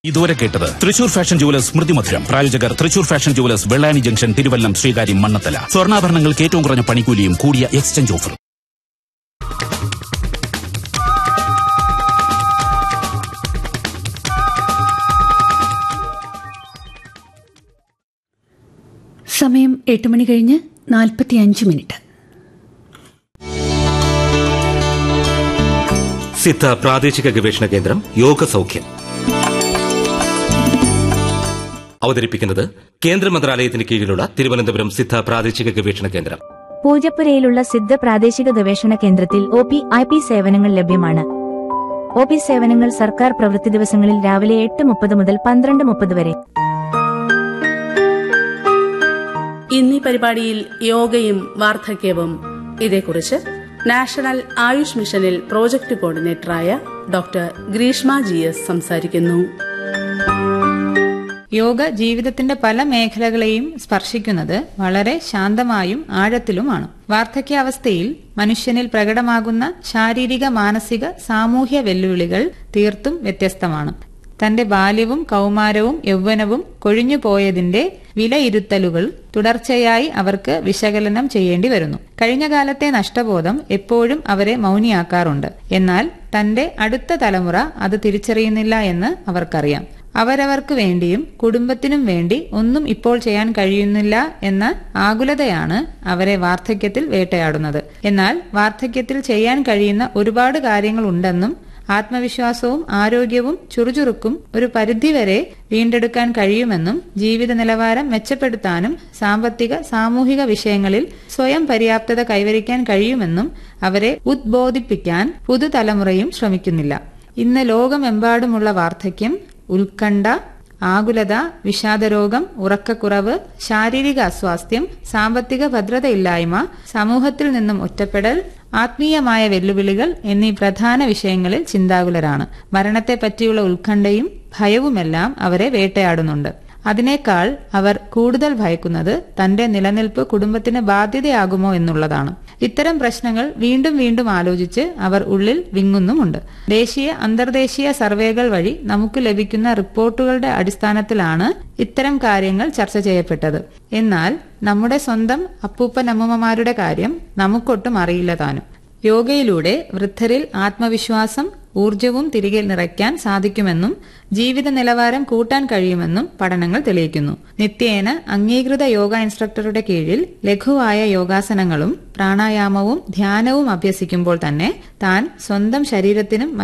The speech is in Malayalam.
ഇതുവരെ കേട്ടത് തൃശൂർ ഫാഷൻ ജുവലേഴ്സ് സ്മൃതി മധുരം പ്രായോജകർ Thrissur fashion jewellers Vellani junction Thiruvallam Sreekaryam Mannanthala സ്വർണ്ണാഭരണങ്ങൾക്ക് ഏറ്റവും കുറഞ്ഞ പണിക്കൂലിയും കൂടിയ എക്സ്ചേഞ്ച് ഓഫറും സമയം എട്ട് മണി കഴിഞ്ഞ് നാൽപ്പത്തിയഞ്ച് മിനിറ്റ് സിദ്ധ പ്രാദേശിക ഗവേഷണ കേന്ദ്രം യോഗ സൗഖ്യം അവതരിപ്പിക്കുന്നത് കേന്ദ്ര മന്ത്രാലയത്തിന് കീഴിലുള്ള തിരുവനന്തപുരം സിദ്ധ പ്രാദേശിക ഗവേഷണ കേന്ദ്രം പൂജപ്പുരയിലുള്ള സിദ്ധ പ്രാദേശിക ഗവേഷണ കേന്ദ്രത്തിൽ ഒ പി ഐ പി സേവനങ്ങൾ ലഭ്യമാണ് ഒ പി സേവനങ്ങൾ സർക്കാർ പ്രവൃത്തി ദിവസങ്ങളിൽ രാവിലെ എട്ട് മുപ്പത് മുതൽ പന്ത്രണ്ട് മുപ്പത് വരെ ഇന്നീ പരിപാടിയിൽ യോഗയും വാർദ്ധക്യവും ഇതേക്കുറിച്ച് നാഷണൽ ആയുഷ് മിഷനിൽ പ്രോജക്ട് കോർഡിനേറ്ററായ ഡോക്ടർ ഗ്രീഷ്മ ജി എസ് സംസാരിക്കുന്നു യോഗ ജീവിതത്തിന്റെ പല മേഖലകളെയും സ്പർശിക്കുന്നത് വളരെ ശാന്തമായും ആഴത്തിലുമാണ് വാർദ്ധക്യാവസ്ഥയിൽ മനുഷ്യനിൽ പ്രകടമാകുന്ന ശാരീരിക മാനസിക സാമൂഹ്യ വെല്ലുവിളികൾ തീർത്തും വ്യത്യസ്തമാണ് തന്റെ ബാല്യവും കൗമാരവും യൗവനവും കൊഴിഞ്ഞുപോയതിന്റെ വിലയിരുത്തലുകൾ തുടർച്ചയായി അവർക്ക് വിശകലനം ചെയ്യേണ്ടി വരുന്നു കഴിഞ്ഞ കാലത്തെ നഷ്ടബോധം എപ്പോഴും അവരെ മൗനിയാക്കാറുണ്ട് എന്നാൽ തന്റെ അടുത്ത തലമുറ അത് തിരിച്ചറിയുന്നില്ല എന്ന് അവർക്കറിയാം അവരവർക്ക് വേണ്ടിയും കുടുംബത്തിനും വേണ്ടി ഒന്നും ഇപ്പോൾ ചെയ്യാൻ കഴിയുന്നില്ല എന്ന ആകുലതയാണ് അവരെ വാർദ്ധക്യത്തിൽ വേട്ടയാടുന്നത് എന്നാൽ വാർദ്ധക്യത്തിൽ ചെയ്യാൻ കഴിയുന്ന ഒരുപാട് കാര്യങ്ങളുണ്ടെന്നും ആത്മവിശ്വാസവും ആരോഗ്യവും ചുറുചുറുക്കും ഒരു പരിധിവരെ വീണ്ടെടുക്കാൻ കഴിയുമെന്നും ജീവിത നിലവാരം മെച്ചപ്പെടുത്താനും സാമ്പത്തിക സാമൂഹിക വിഷയങ്ങളിൽ സ്വയം പര്യാപ്തത കൈവരിക്കാൻ കഴിയുമെന്നും അവരെ ഉദ്ബോധിപ്പിക്കാൻ പുതുതലമുറയും ശ്രമിക്കുന്നില്ല ഇന്ന് ലോകമെമ്പാടുമുള്ള വാർദ്ധക്യം ഉത്കണ്ഠ ആകുലത വിഷാദരോഗം ഉറക്കക്കുറവ് ശാരീരിക അസ്വാസ്ഥ്യം സാമ്പത്തിക ഭദ്രതയില്ലായ്മ സമൂഹത്തിൽ നിന്നും ഒറ്റപ്പെടൽ ആത്മീയമായ വെല്ലുവിളികൾ എന്നീ പ്രധാന വിഷയങ്ങളിൽ ചിന്താകുലരാണ് മരണത്തെ പറ്റിയുള്ള ഉത്കണ്ഠയും ഭയവുമെല്ലാം അവരെ വേട്ടയാടുന്നുണ്ട് അതിനേക്കാൾ അവർ കൂടുതൽ ഭയക്കുന്നത് തന്റെ നിലനിൽപ്പ് കുടുംബത്തിന് ബാധ്യതയാകുമോ എന്നുള്ളതാണ് ഇത്തരം പ്രശ്നങ്ങൾ വീണ്ടും വീണ്ടും ആലോചിച്ച് അവർ ഉള്ളിൽ വിങ്ങുന്നുമുണ്ട് ദേശീയ അന്തർദേശീയ സർവേകൾ വഴി നമുക്ക് ലഭിക്കുന്ന റിപ്പോർട്ടുകളുടെ അടിസ്ഥാനത്തിലാണ് ഇത്തരം കാര്യങ്ങൾ ചർച്ച ചെയ്യപ്പെട്ടത് എന്നാൽ നമ്മുടെ സ്വന്തം അപ്പൂപ്പനമ്മൂമ്മമാരുടെ കാര്യം നമുക്കൊട്ടും അറിയില്ല താനും യോഗയിലൂടെ വൃദ്ധരിൽ ആത്മവിശ്വാസം ഊർജവും തിരികെ നിറയ്ക്കാൻ സാധിക്കുമെന്നും ജീവിത നിലവാരം കൂട്ടാൻ കഴിയുമെന്നും പഠനങ്ങൾ തെളിയിക്കുന്നു നിത്യേന അംഗീകൃത യോഗ ഇൻസ്ട്രക്ടറുടെ കീഴിൽ ലഘുവായ യോഗാസനങ്ങളും പ്രാണായാമവും ധ്യാനവും അഭ്യസിക്കുമ്പോൾ തന്നെ താൻ സ്വന്തം ശരീരത്തിനും